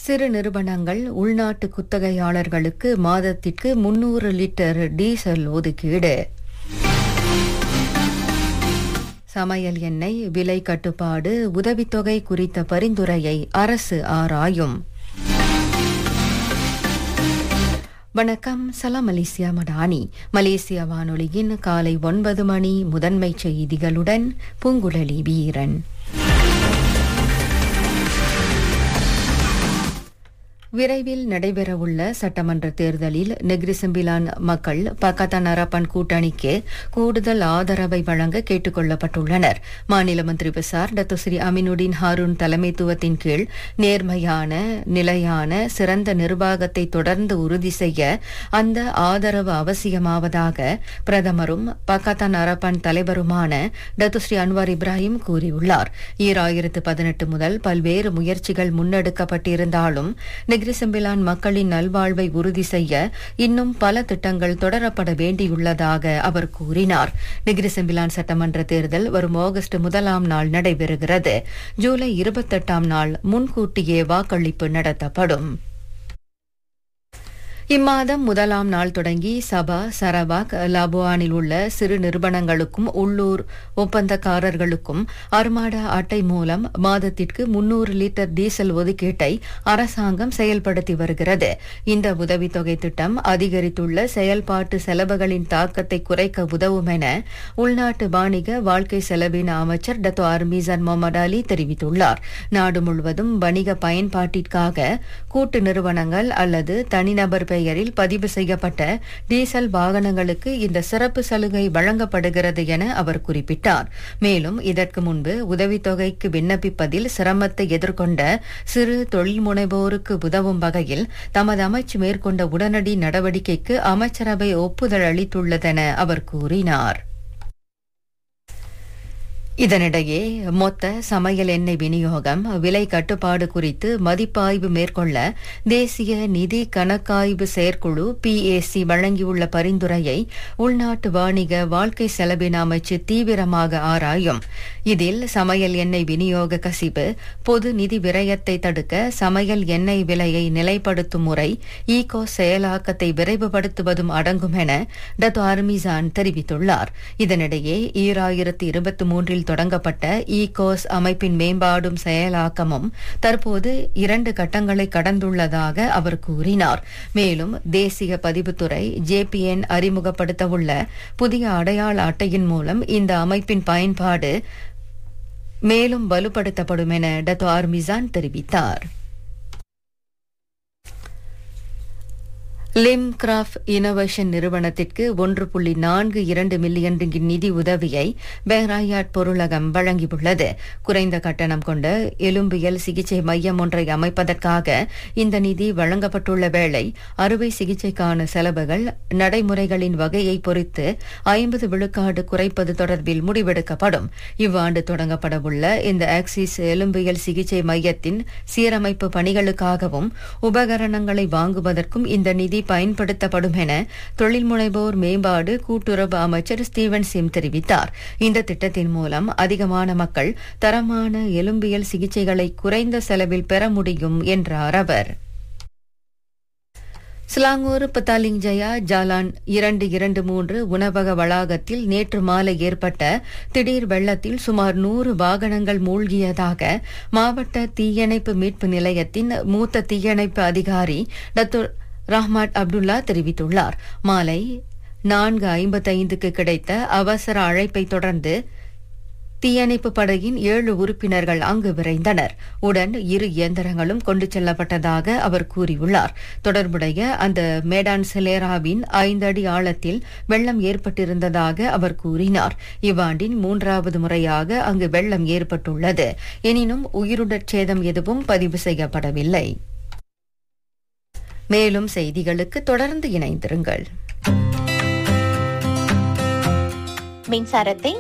சிறு நிறுவனங்கள் உள்நாட்டு குத்தகையாளர்களுக்கு மாதத்திற்கு முன்னூறு லிட்டர் டீசல் ஒதுக்கீடு சமையல் எண்ணெய் விலை கட்டுப்பாடு உதவித்தொகை குறித்த பரிந்துரையை அரசு ஆராயும் வணக்கம் சலாம் மலேசியா மடானி மலேசியா வானொலியின் காலை ஒன்பது மணி முதன்மை செய்திகளுடன் பூங்குழலி வீரன் விரைவில் நடைபெறவுள்ள சட்டமன்ற தேர்தலில் நெக்ரிசம்பிலான் மக்கள் பக்கத்தான் அரப்பன் கூட்டணிக்கு கூடுதல் ஆதரவை வழங்க கேட்டுக் கொள்ளப்பட்டுள்ளனர் மாநில மந்திரி பிரசார் டத்துஸ்ரீ அமினுடின் ஹாரூன் தலைமைத்துவத்தின் கீழ் நேர்மையான நிலையான சிறந்த நிர்வாகத்தை தொடர்ந்து உறுதி செய்ய அந்த ஆதரவு அவசியமாவதாக பிரதமரும் பக்கத்தான் அரப்பன் தலைவருமான டத்துஸ்ரீ அன்வார் இப்ராஹிம் கூறியுள்ளார் ஈராயிரத்து பதினெட்டு முதல் பல்வேறு முயற்சிகள் முன்னெடுக்கப்பட்டிருந்தாலும் நெக்ரிசம்பிலான் மக்களின் நல்வாழ்வை உறுதி செய்ய இன்னும் பல திட்டங்கள் தொடரப்பட வேண்டியுள்ளதாக அவர் கூறினார் நெக்ரிசம்பிலான் சட்டமன்ற தேர்தல் வரும் ஆகஸ்ட் முதலாம் நாள் நடைபெறுகிறது ஜூலை இருபத்தெட்டாம் நாள் முன்கூட்டியே வாக்களிப்பு நடத்தப்படும் இம்மாதம் முதலாம் நாள் தொடங்கி சபா சரவாக் லாபுவானில் உள்ள சிறு நிறுவனங்களுக்கும் உள்ளூர் ஒப்பந்தக்காரர்களுக்கும் அர்மாடா அட்டை மூலம் மாதத்திற்கு முன்னூறு லிட்டர் டீசல் ஒதுக்கீட்டை அரசாங்கம் செயல்படுத்தி வருகிறது இந்த உதவித்தொகை திட்டம் அதிகரித்துள்ள செயல்பாட்டு செலவுகளின் தாக்கத்தை குறைக்க உதவும் என உள்நாட்டு வாணிக வாழ்க்கை செலவின அமைச்சர் டத்தோ அர்மீசன் முகமது அலி தெரிவித்துள்ளார் நாடு முழுவதும் வணிக பயன்பாட்டிற்காக கூட்டு நிறுவனங்கள் அல்லது தனிநபர் பெயரில் பதிவு செய்யப்பட்ட டீசல் வாகனங்களுக்கு இந்த சிறப்பு சலுகை வழங்கப்படுகிறது என அவர் குறிப்பிட்டார் மேலும் இதற்கு முன்பு உதவித்தொகைக்கு விண்ணப்பிப்பதில் சிரமத்தை எதிர்கொண்ட சிறு தொழில் முனைவோருக்கு உதவும் வகையில் தமது அமைச்சு மேற்கொண்ட உடனடி நடவடிக்கைக்கு அமைச்சரவை ஒப்புதல் அளித்துள்ளதென அவர் கூறினார் இதனிடையே மொத்த சமையல் எண்ணெய் விநியோகம் விலை கட்டுப்பாடு குறித்து மதிப்பாய்வு மேற்கொள்ள தேசிய நிதி கணக்காய்வு செயற்குழு பிஏசி வழங்கியுள்ள பரிந்துரையை உள்நாட்டு வாணிக வாழ்க்கை செலவின அமைச்சு தீவிரமாக ஆராயும் இதில் சமையல் எண்ணெய் விநியோக கசிவு பொது நிதி விரயத்தை தடுக்க சமையல் எண்ணெய் விலையை நிலைப்படுத்தும் முறை ஈகோ செயலாக்கத்தை விரைவுபடுத்துவதும் அடங்கும் என டத்து அர்மிசான் தெரிவித்துள்ளார் இதனிடையே ஈராயிரத்து இருபத்தி மூன்றில் தொடங்கப்பட்ட ஈகோஸ் அமைப்பின் மேம்பாடும் செயலாக்கமும் தற்போது இரண்டு கட்டங்களை கடந்துள்ளதாக அவர் கூறினார் மேலும் தேசிய பதிவுத்துறை ஜேபிஎன் அறிமுகப்படுத்தவுள்ள புதிய அடையாள அட்டையின் மூலம் இந்த அமைப்பின் பயன்பாடு மேலும் வலுப்படுத்தப்படும் என டத்தோ ஆர்மிசான் தெரிவித்தார் லிம் கிராஃப்ட் இனோவேஷன் நிறுவனத்திற்கு ஒன்று புள்ளி நான்கு இரண்டு மில்லியன் ரிங்கிட் நிதி உதவியை பெஹ்ராயாட் பொருளகம் வழங்கியுள்ளது குறைந்த கட்டணம் கொண்ட எலும்பியல் சிகிச்சை மையம் ஒன்றை அமைப்பதற்காக இந்த நிதி வழங்கப்பட்டுள்ள வேளை அறுவை சிகிச்சைக்கான செலவுகள் நடைமுறைகளின் வகையை பொறுத்து ஐம்பது விழுக்காடு குறைப்பது தொடர்பில் முடிவெடுக்கப்படும் இவ்வாண்டு தொடங்கப்படவுள்ள இந்த ஆக்சிஸ் எலும்பியல் சிகிச்சை மையத்தின் சீரமைப்பு பணிகளுக்காகவும் உபகரணங்களை வாங்குவதற்கும் இந்த நிதி பயன்படுத்தப்படும் என தொழில் முனைவோர் மேம்பாடு கூட்டுறவு அமைச்சர் ஸ்டீவன் சிம் தெரிவித்தார் இந்த திட்டத்தின் மூலம் அதிகமான மக்கள் தரமான எலும்பியல் சிகிச்சைகளை குறைந்த செலவில் பெற முடியும் என்றார் அவர் சிலாங்கூர் பத்தாலிங் ஜயா ஜாலான் இரண்டு இரண்டு மூன்று உணவக வளாகத்தில் நேற்று மாலை ஏற்பட்ட திடீர் வெள்ளத்தில் சுமார் நூறு வாகனங்கள் மூழ்கியதாக மாவட்ட தீயணைப்பு மீட்பு நிலையத்தின் மூத்த தீயணைப்பு அதிகாரி டத்துர் ரஹ்மாட் அப்துல்லா தெரிவித்துள்ளார் மாலை நான்கு ஐம்பத்தைந்துக்கு கிடைத்த அவசர அழைப்பை தொடர்ந்து தீயணைப்பு படையின் ஏழு உறுப்பினர்கள் அங்கு விரைந்தனர் உடன் இரு இயந்திரங்களும் கொண்டு செல்லப்பட்டதாக அவர் கூறியுள்ளார் தொடர்புடைய அந்த மேடான் செலேராவின் ஐந்து அடி ஆழத்தில் வெள்ளம் ஏற்பட்டிருந்ததாக அவர் கூறினார் இவ்வாண்டின் மூன்றாவது முறையாக அங்கு வெள்ளம் ஏற்பட்டுள்ளது எனினும் உயிருடற் சேதம் எதுவும் பதிவு செய்யப்படவில்லை மேலும் செய்திகளுக்கு தொடர்ந்து இணைந்திருங்கள் மின்சாரத்தை